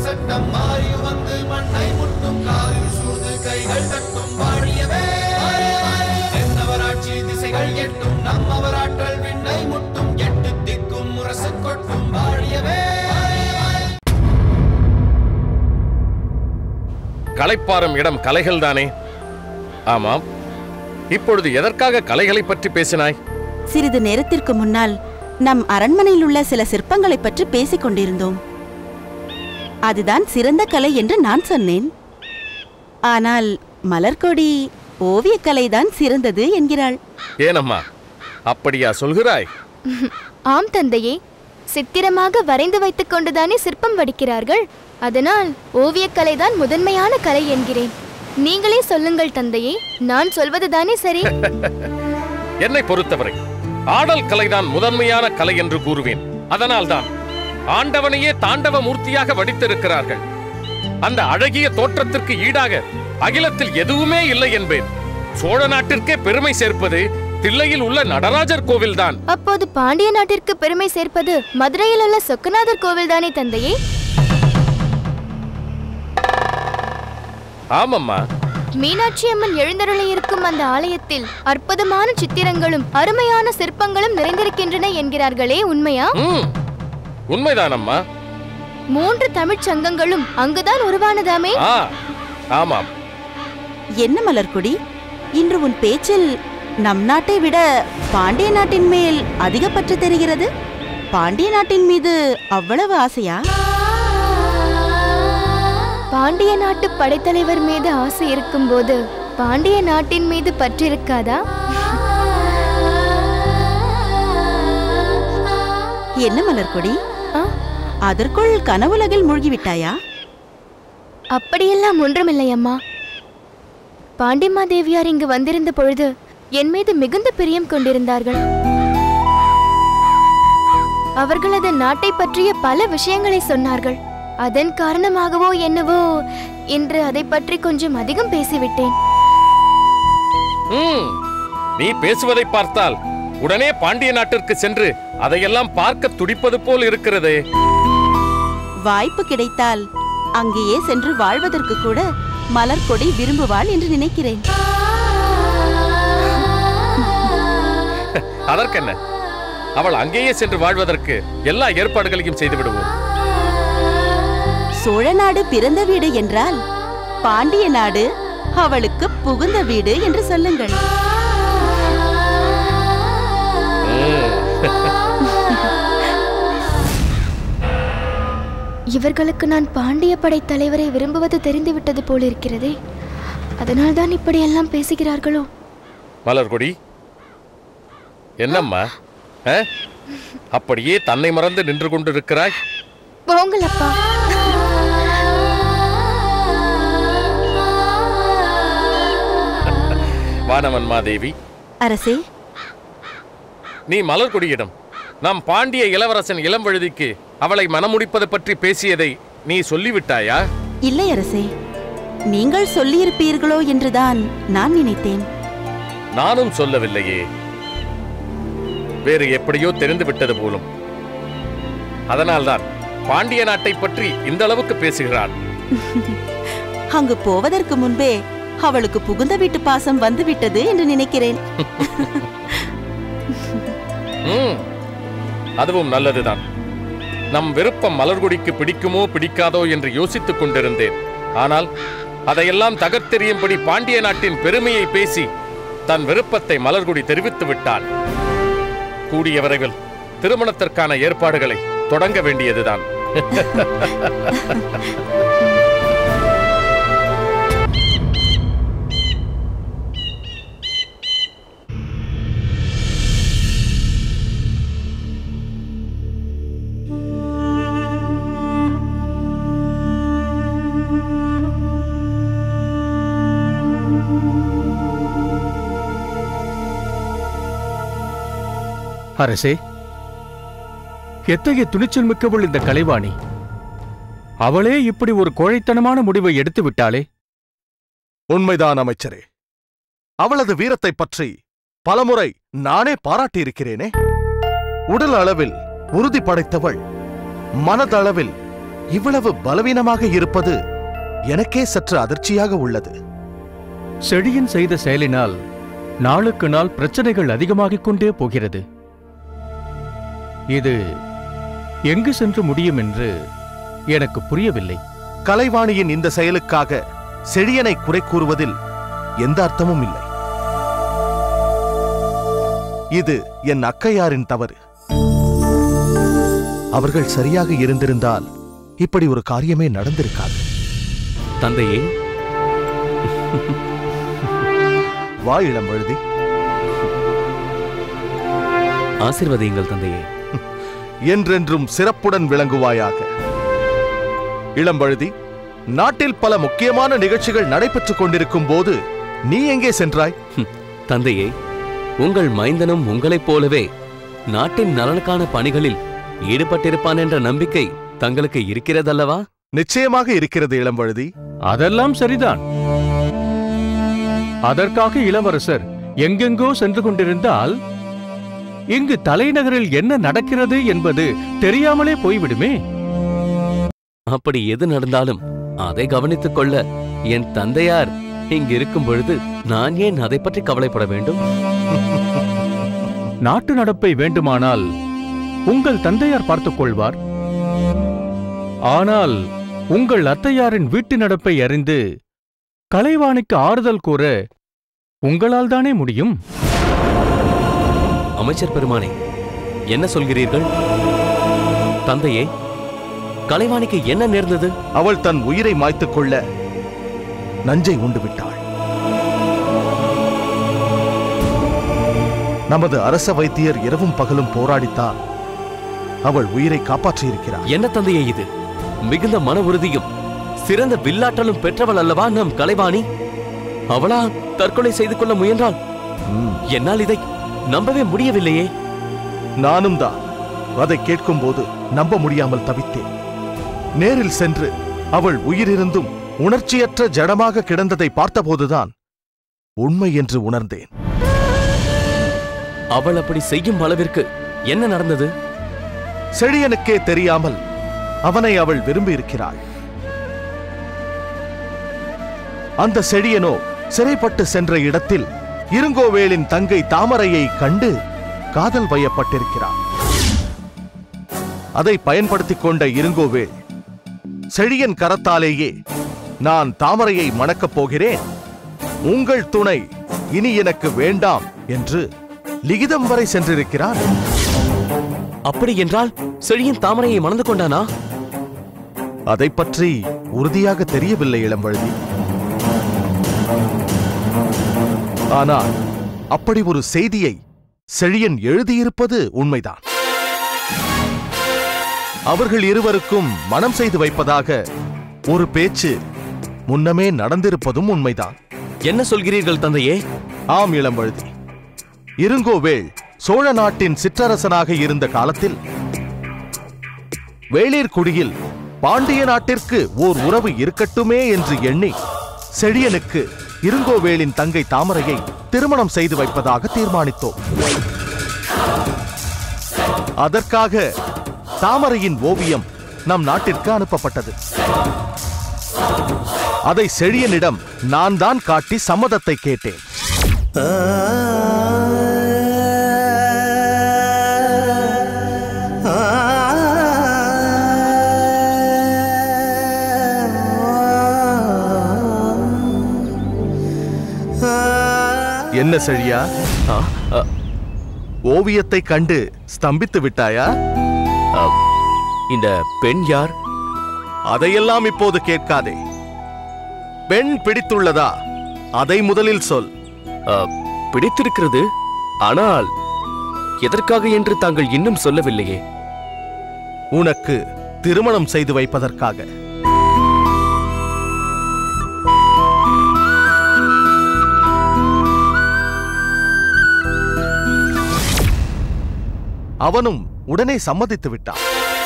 சட்டம் மாறி வந்து மண்ணை முட்டும் காலில் சூழ்ந்து கைகள் தட்டும் வாழியவே தென்னவராட்சி திசைகள் எட்டும் நம்மவராற்றல் விண்ணை முட்டும் எட்டு திக்கும் முரசு கொட்டும் வாழியவே களைப்பாறும் இடம் கலைகள் தானே ஆமாம் இப்பொழுது எதற்காக கலைகளை பற்றி பேசினாய் சிறிது நேரத்திற்கு முன்னால் நம் அரண்மனையில் உள்ள சில சிற்பங்களைப் பற்றி பேசிக் கொண்டிருந்தோம் அதுதான் சிறந்த கலை என்று நான் சொன்னேன் ஆனால் மலர்கொடி ஓவியக்கலைதான் சிறந்தது என்கிறாள் ஏனம்மா அப்படியா சொல்கிறாய் ஆம் தந்தையே சித்திரமாக வரைந்து வைத்துக் கொண்டுதானே சிற்பம் வடிக்கிறார்கள் அதனால் ஓவியக்கலை தான் முதன்மையான கலை என்கிறேன் நீங்களே சொல்லுங்கள் தந்தையே நான் சொல்வதுதானே சரி என்னை பொறுத்தவரை ஆடல் கலைதான் முதன்மையான கலை என்று கூறுவேன் அதனால்தான் ஆண்டவனையே தாண்டவ மூர்த்தியாக வடித்திருக்கிறார்கள் அந்த அழகிய தோற்றத்திற்கு ஈடாக அகிலத்தில் எதுவுமே இல்லை என்பேன் சோழ நாட்டிற்கே பெருமை சேர்ப்பது தில்லையில் உள்ள நடராஜர் கோவில்தான் அப்போது பாண்டிய நாட்டிற்கு பெருமை சேர்ப்பது மதுரையில் உள்ள சொக்கநாதர் கோவில் தானே தந்தையே ஆமம்மா மீனாட்சி அம்மன் எழுந்தருளி இருக்கும் அந்த ஆலயத்தில் அற்புதமான சித்திரங்களும் அருமையான சிற்பங்களும் நிறைந்திருக்கின்றன என்கிறார்களே உண்மையா ம் உண்மைதானம்மா மூன்று தமிழ்ச் சங்கங்களும் அங்குதான் உருவானதாமே ஆ ஆமாம் என்ன மலர்கொடி இன்று உன் பேச்சில் நம் நாட்டை விட பாண்டிய நாட்டின் மேல் அதிக பற்று தெரிகிறது பாண்டிய நாட்டின் மீது அவ்வளவு ஆசையா பாண்டிய நாட்டு படைத்தலைவர் மீது ஆசை இருக்கும்போது பாண்டிய நாட்டின் மீது பற்றிருக்காதா என்ன மலர்கொடி ஆ, அதற்குள் கனவுலகில் மூழ்கிவிட்டாயா அப்படியெல்லாம் ஒன்றுமில்லை அம்மா பாண்டிமா தேவியார் இங்கு வந்திருந்த பொழுது என் மீது மிகுந்த பிரியம் கொண்டிருந்தார்கள் அவர்களது நாட்டை பற்றிய பல விஷயங்களை சொன்னார்கள் அதன் காரணமாகவோ என்னவோ இன்று அதை பற்றி கொஞ்சம் அதிகம் பேசிவிட்டேன் ம் நீ பேசுவதை பார்த்தால் உடனே பாண்டிய நாட்டிற்கு சென்று அதையெல்லாம் பார்க்க துடிப்பது போல் இருக்கிறதே வாய்ப்பு கிடைத்தால் அங்கேயே சென்று வாழ்வதற்கு கூட மலர்கொடி விரும்புவாள் என்று நினைக்கிறேன் அதற்கென்ன அவள் அங்கேயே சென்று வாழ்வதற்கு எல்லா ஏற்பாடுகளையும் செய்து விடுவோம் சோழ நாடு பிறந்த வீடு என்றால் பாண்டிய நாடு அவளுக்கு புகுந்த வீடு என்று சொல்லுங்கள் இவர்களுக்கு நான் பாண்டிய படை தலைவரை விரும்புவது தெரிந்துவிட்டது போலிருக்கிறதே அதனால்தான் இப்படியெல்லாம் பேசுகிறார்களோ மலர்கொடி என்னம்மா ஆ? அப்படியே தன்னை மறந்து நின்று கொண்டிருக்கிறாய் போங்கள் அப்பா வானவன்மாதேவி அரசே நீ மலர்கொடியிடம் நாம் பாண்டிய இளவரசன் இளம்வழுதிக்கு அவளை மனமுடிப்பது பற்றி பேசியதை நீ சொல்லிவிட்டாயா இல்லை அரசே நீங்கள் சொல்லியிருப்பீர்களோ என்றுதான் நான் நினைத்தேன் நானும் சொல்லவில்லையே வேறு எப்படியோ தெரிந்து விட்டது போலும் அதனால்தான் பாண்டிய நாட்டை பற்றி இந்த அளவுக்கு பேசுகிறாள் அங்கு போவதற்கு முன்பே அவளுக்கு புகுந்த வீட்டு பாசம் வந்துவிட்டது என்று நினைக்கிறேன் ம் அதுவும் நல்லதுதான் நம் விருப்பம் மலர்கொடிக்கு பிடிக்குமோ பிடிக்காதோ என்று யோசித்துக் கொண்டிருந்தேன் ஆனால் அதையெல்லாம் தகர்த்தெறியும்படி பாண்டிய நாட்டின் பெருமையை பேசி தன் விருப்பத்தை மலர்கொடி தெரிவித்து விட்டாள் கூடிய விரைவில் திருமணத்திற்கான ஏற்பாடுகளை தொடங்க வேண்டியதுதான் அரசே எத்தகைய துணிச்சல் மிக்கவள் இந்த கலைவாணி அவளே இப்படி ஒரு கோழைத்தனமான முடிவை எடுத்து விட்டாளே உண்மைதான் அமைச்சரே அவளது வீரத்தைப் பற்றி பலமுறை நானே பாராட்டியிருக்கிறேனே உடல் அளவில் உறுதி படைத்தவள் மனதளவில் இவ்வளவு பலவீனமாக இருப்பது எனக்கே சற்று அதிர்ச்சியாக உள்ளது செடியன் செய்த செயலினால் நாளுக்கு நாள் பிரச்சனைகள் அதிகமாகிக் கொண்டே போகிறது இது எங்கு சென்று முடியும் என்று எனக்கு புரியவில்லை கலைவாணியின் இந்த செயலுக்காக செழியனை குறை கூறுவதில் எந்த அர்த்தமும் இல்லை இது என் அக்கையாரின் தவறு அவர்கள் சரியாக இருந்திருந்தால் இப்படி ஒரு காரியமே நடந்திருக்காது தந்தையே வா இளம் எழுதி ஆசிர்வதியுங்கள் தந்தையே என்றென்றும் சிறப்புடன் விளங்குவாயாக இளம்பழுதி நாட்டில் பல முக்கியமான நிகழ்ச்சிகள் நடைபெற்றுக் கொண்டிருக்கும் போது நீ எங்கே சென்றாய் தந்தையே உங்கள் மைந்தனும் உங்களைப் போலவே நாட்டின் நலனுக்கான பணிகளில் ஈடுபட்டிருப்பான் என்ற நம்பிக்கை தங்களுக்கு இருக்கிறதல்லவா நிச்சயமாக இருக்கிறது இளம்பழுதி அதெல்லாம் சரிதான் அதற்காக இளவரசர் எங்கெங்கோ சென்று கொண்டிருந்தால் இங்கு தலைநகரில் என்ன நடக்கிறது என்பது தெரியாமலே போய்விடுமே அப்படி எது நடந்தாலும் அதை கவனித்துக் கொள்ள என் தந்தையார் இங்கு இருக்கும் பொழுது நான் ஏன் அதை பற்றி கவலைப்பட வேண்டும் நாட்டு நடப்பை வேண்டுமானால் உங்கள் தந்தையார் பார்த்துக் கொள்வார் ஆனால் உங்கள் அத்தையாரின் வீட்டு நடப்பை அறிந்து கலைவாணிக்கு ஆறுதல் கூற உங்களால் தானே முடியும் அமைச்சர் பெருமானே என்ன சொல்கிறீர்கள் தந்தையே கலைவாணிக்கு என்ன நேர்ந்தது அவள் தன் உயிரை மாய்த்துக் கொள்ள நஞ்சை உண்டு விட்டாள் நமது அரச வைத்தியர் இரவும் பகலும் போராடித்தான் அவள் உயிரை காப்பாற்றியிருக்கிறார் என்ன தந்தையே இது மிகுந்த மன உறுதியும் சிறந்த வில்லாற்றலும் பெற்றவள் அல்லவா நம் கலைவாணி அவளா தற்கொலை செய்து கொள்ள முயன்றாள் ம், என்னால் இதை நம்பவே முடியவில்லையே நானும் தான் அதை கேட்கும்போது நம்ப முடியாமல் தவித்தேன் நேரில் சென்று அவள் உயிரிருந்தும் உணர்ச்சியற்ற ஜடமாக கிடந்ததை பார்த்தபோதுதான் உண்மை என்று உணர்ந்தேன் அவள் அப்படி செய்யும் அளவிற்கு என்ன நடந்தது செழியனுக்கே தெரியாமல் அவனை அவள் விரும்பியிருக்கிறாள் அந்த செழியனோ சிறைப்பட்டு சென்ற இடத்தில் இருங்கோவேளின் தங்கை தாமரையை கண்டு காதல் வயப்பட்டிருக்கிறார் அதை பயன்படுத்திக் கொண்ட இருங்கோவேள் செழியன் கரத்தாலேயே நான் தாமரையை மணக்கப் போகிறேன் உங்கள் துணை இனி எனக்கு வேண்டாம் என்று லிகிதம் வரை சென்றிருக்கிறார் அப்படி என்றால் செழியன் தாமரையை மணந்து கொண்டானா அதை பற்றி உறுதியாக தெரியவில்லை இளம்பழுதி ஆனால் அப்படி ஒரு செய்தியை செழியன் எழுதியிருப்பது உண்மைதான் அவர்கள் இருவருக்கும் மனம் செய்து வைப்பதாக ஒரு பேச்சு முன்னமே நடந்திருப்பதும் உண்மைதான் என்ன சொல்கிறீர்கள் தந்தையே ஆம் இளம்பழுதி இருங்கோவேள் சோழ நாட்டின் சிற்றரசனாக இருந்த காலத்தில் வேளிர்குடியில் பாண்டிய நாட்டிற்கு ஓர் உறவு இருக்கட்டுமே என்று எண்ணி செழியனுக்கு இருங்கோவேளின் தங்கை தாமரையை திருமணம் செய்து வைப்பதாக தீர்மானித்தோம் அதற்காக தாமரையின் ஓவியம் நம் நாட்டிற்கு அனுப்பப்பட்டது அதை செழியனிடம் நான் தான் காட்டி சம்மதத்தை கேட்டேன் என்ன செழியா ஆ, அ, ஓவியத்தை கண்டு ஸ்தம்பித்து விட்டாயா அ, இந்த பெண் யார் அதையெல்லாம் இப்போது கேட்காதே பெண் பிடித்துள்ளதா அதை முதலில் சொல் அ, பிடித்திருக்கிறது ஆனால் எதற்காக என்று தாங்கள் இன்னும் சொல்லவில்லையே உனக்கு திருமணம் செய்து வைப்பதற்காக அவனும் உடனே சம்மதித்து விட்டான்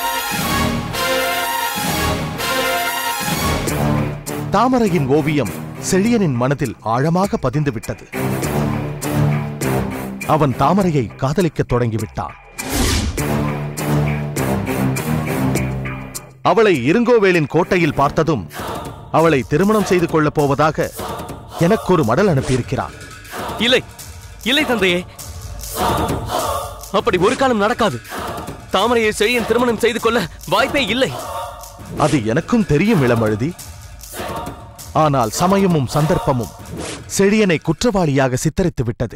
தாமரையின் ஓவியம் செழியனின் மனதில் ஆழமாக பதிந்து விட்டது அவன் தாமரையை காதலிக்கத் தொடங்கிவிட்டான் அவளை இருங்கோவேலின் கோட்டையில் பார்த்ததும் அவளை திருமணம் செய்து கொள்ளப் போவதாக எனக்கு ஒரு மடல் அனுப்பியிருக்கிறான் இல்லை இல்லை தந்தையே அப்படி ஒரு காலம் நடக்காது தாமரையை செழியன் திருமணம் செய்து கொள்ள வாய்ப்பே இல்லை அது எனக்கும் தெரியும் இளமழுதி ஆனால் சமயமும் சந்தர்ப்பமும் செழியனை குற்றவாளியாக சித்தரித்து விட்டது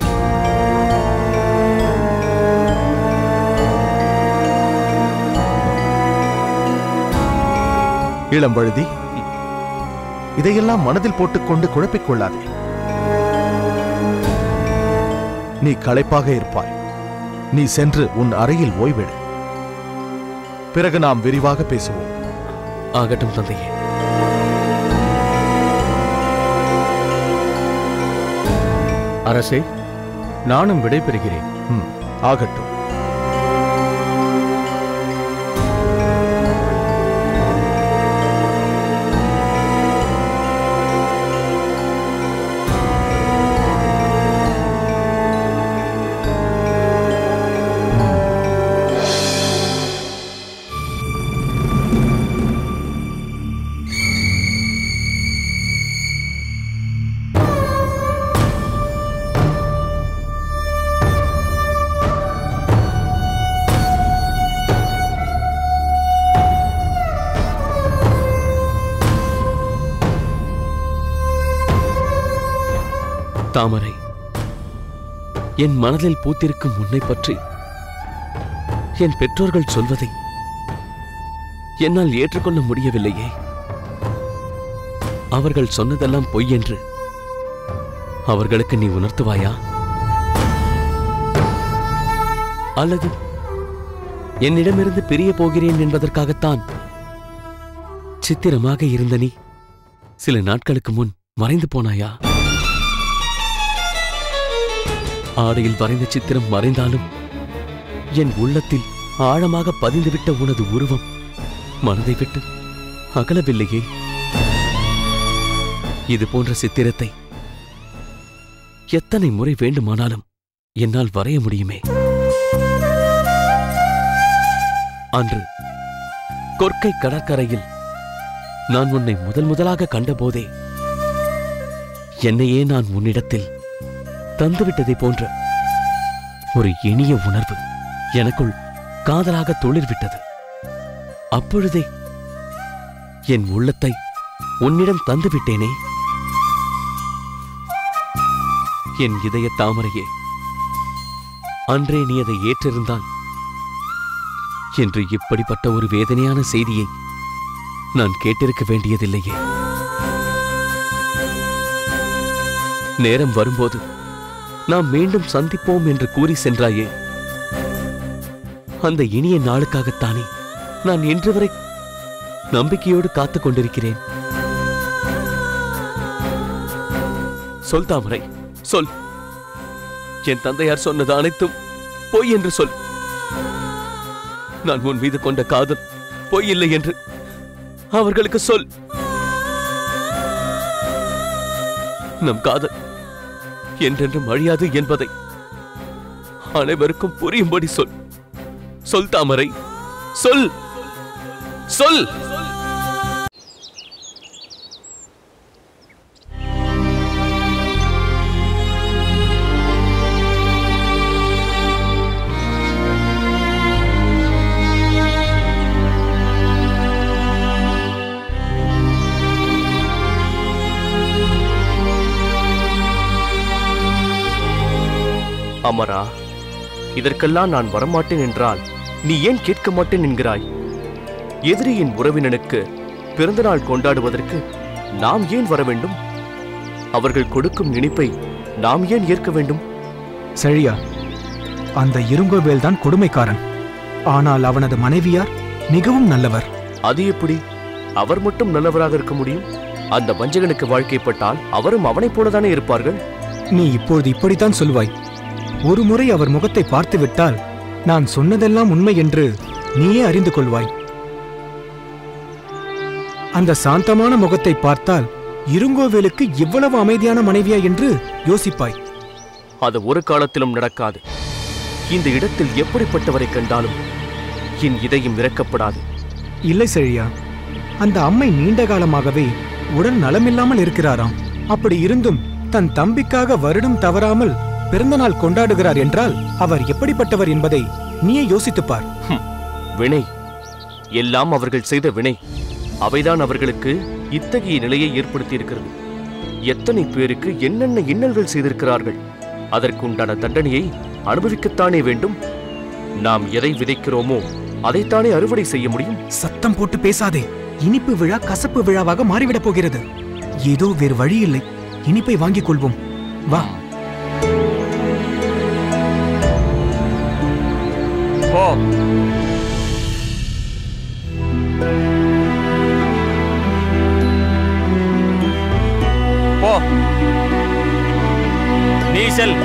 இளம்பழுதி இதையெல்லாம் மனதில் போட்டுக்கொண்டு குழப்பிக் கொள்ளாதே நீ களைப்பாக இருப்பாய் நீ சென்று உன் அறையில் ஓய்வெடு பிறகு நாம் விரிவாக பேசுவோம் ஆகட்டும் தந்தையே அரசே நானும் விடைபெறுகிறேன் ம், ஆகட்டும் தாமரை என் மனதில் பூத்திருக்கும் உன்னை பற்றி என் பெற்றோர்கள் சொல்வதை என்னால் ஏற்றுக்கொள்ள முடியவில்லையே அவர்கள் சொன்னதெல்லாம் பொய் என்று அவர்களுக்கு நீ உணர்த்துவாயா அல்லது என்னிடமிருந்து பிரிய போகிறேன் என்பதற்காகத்தான் சித்திரமாக இருந்த நீ சில நாட்களுக்கு முன் மறைந்து போனாயா ஆடையில் வரைந்த சித்திரம் மறைந்தாலும் என் உள்ளத்தில் ஆழமாக பதிந்துவிட்ட உனது உருவம் மனதை விட்டு அகலவில்லையே இது போன்ற சித்திரத்தை எத்தனை முறை வேண்டுமானாலும் என்னால் வரைய முடியுமே அன்று கொற்கை கடற்கரையில் நான் உன்னை முதல் முதலாக கண்டபோதே என்னையே நான் உன்னிடத்தில் தந்துவிட்டதை போன்ற ஒரு இனிய உணர்வு எனக்குள் காதலாக துளிர்விட்டது அப்பொழுதே என் உள்ளத்தை உன்னிடம் தந்துவிட்டேனே என் இதய தாமரையே அன்றே நீ அதை ஏற்றிருந்தால் என்று இப்படிப்பட்ட ஒரு வேதனையான செய்தியை நான் கேட்டிருக்க வேண்டியதில்லையே நேரம் வரும்போது நாம் மீண்டும் சந்திப்போம் என்று கூறி சென்றாயே அந்த இனிய நாளுக்காகத்தானே நான் இன்று வரை நம்பிக்கையோடு காத்துக் கொண்டிருக்கிறேன் சொல் தாமரை சொல் என் தந்தையார் சொன்னது அனைத்தும் பொய் என்று சொல் நான் உன் மீது கொண்ட காதல் பொய் இல்லை என்று அவர்களுக்கு சொல் நம் காதல் என்றென்றும் அழியாது என்பதை அனைவருக்கும் புரியும்படி சொல் சொல் தாமரை சொல் சொல் அமரா இதற்கெல்லாம் நான் வரமாட்டேன் என்றால் நீ ஏன் கேட்க மாட்டேன் என்கிறாய் எதிரியின் உறவினனுக்கு பிறந்தநாள் கொண்டாடுவதற்கு நாம் ஏன் வர வேண்டும் அவர்கள் கொடுக்கும் இனிப்பை நாம் ஏன் ஏற்க வேண்டும் செழியா அந்த இருங்கோவேல் தான் கொடுமைக்காரன் ஆனால் அவனது மனைவியார் மிகவும் நல்லவர் அது எப்படி அவர் மட்டும் நல்லவராக இருக்க முடியும் அந்த வஞ்சகனுக்கு வாழ்க்கைப்பட்டால் அவரும் அவனைப் போலதானே இருப்பார்கள் நீ இப்பொழுது இப்படித்தான் சொல்வாய் ஒரு முறை அவர் முகத்தை பார்த்துவிட்டால் நான் சொன்னதெல்லாம் உண்மை என்று நீயே அறிந்து கொள்வாய் அந்த சாந்தமான முகத்தை பார்த்தால் இருங்கோவேலுக்கு இவ்வளவு அமைதியான மனைவியா என்று யோசிப்பாய் அது ஒரு காலத்திலும் நடக்காது இந்த இடத்தில் எப்படிப்பட்டவரை கண்டாலும் என் இதயம் இறக்கப்படாது இல்லை செழியா அந்த அம்மை நீண்ட காலமாகவே உடல் நலமில்லாமல் இருக்கிறாராம் அப்படி இருந்தும் தன் தம்பிக்காக வருடம் தவறாமல் பிறந்தநாள் கொண்டாடுகிறார் என்றால் அவர் எப்படிப்பட்டவர் என்பதை நீயே யோசித்துப் பார் வினை எல்லாம் அவர்கள் செய்த வினை அவைதான் அவர்களுக்கு இத்தகைய நிலையை ஏற்படுத்தியிருக்கிறது எத்தனை பேருக்கு என்னென்ன இன்னல்கள் செய்திருக்கிறார்கள் அதற்குண்டான தண்டனையை அனுபவிக்கத்தானே வேண்டும் நாம் எதை விதைக்கிறோமோ அதைத்தானே அறுவடை செய்ய முடியும் சத்தம் போட்டு பேசாதே இனிப்பு விழா கசப்பு விழாவாக மாறிவிடப் போகிறது ஏதோ வேறு வழி இல்லை இனிப்பை வாங்கிக் கொள்வோம் வா போ போ நீ செல்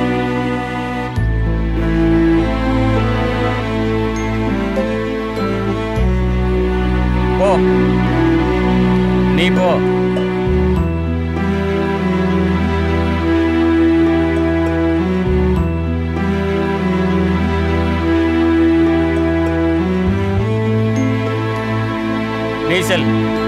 போ நீ போ நீ செல்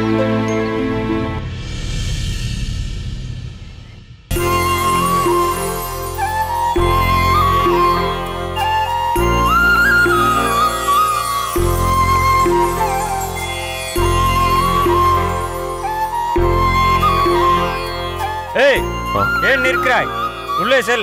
ஏய் ஆ. ஏன் நிற்கிறாய் உள்ளே செல்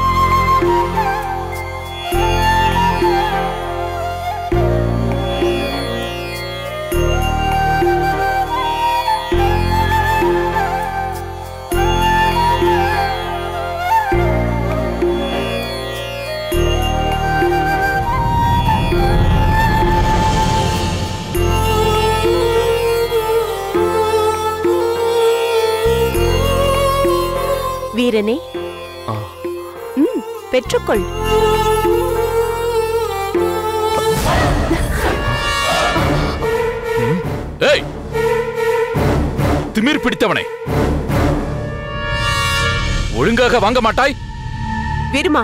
வீரனே ஆ. ம் பெற்றுக்கொள் ஏய் திமிர் பிடித்தவனே ஒழுங்காக வாங்க மாட்டாய் வீருமா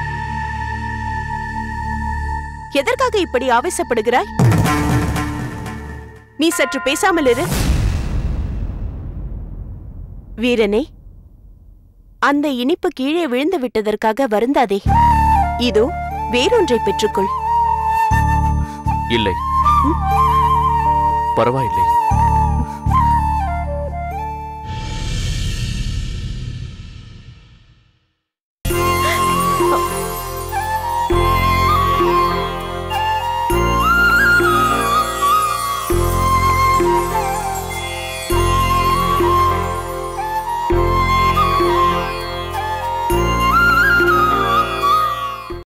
எதற்காக இப்படி ஆவேசப்படுகிறாய் நீ சற்று பேசாமல் இரு வீரனே அந்த இனிப்பு கீழே விழுந்து விட்டதற்காக வருந்தாதே இதோ வேறொன்றை பெற்றுக்கொள் இல்லை பரவாயில்லை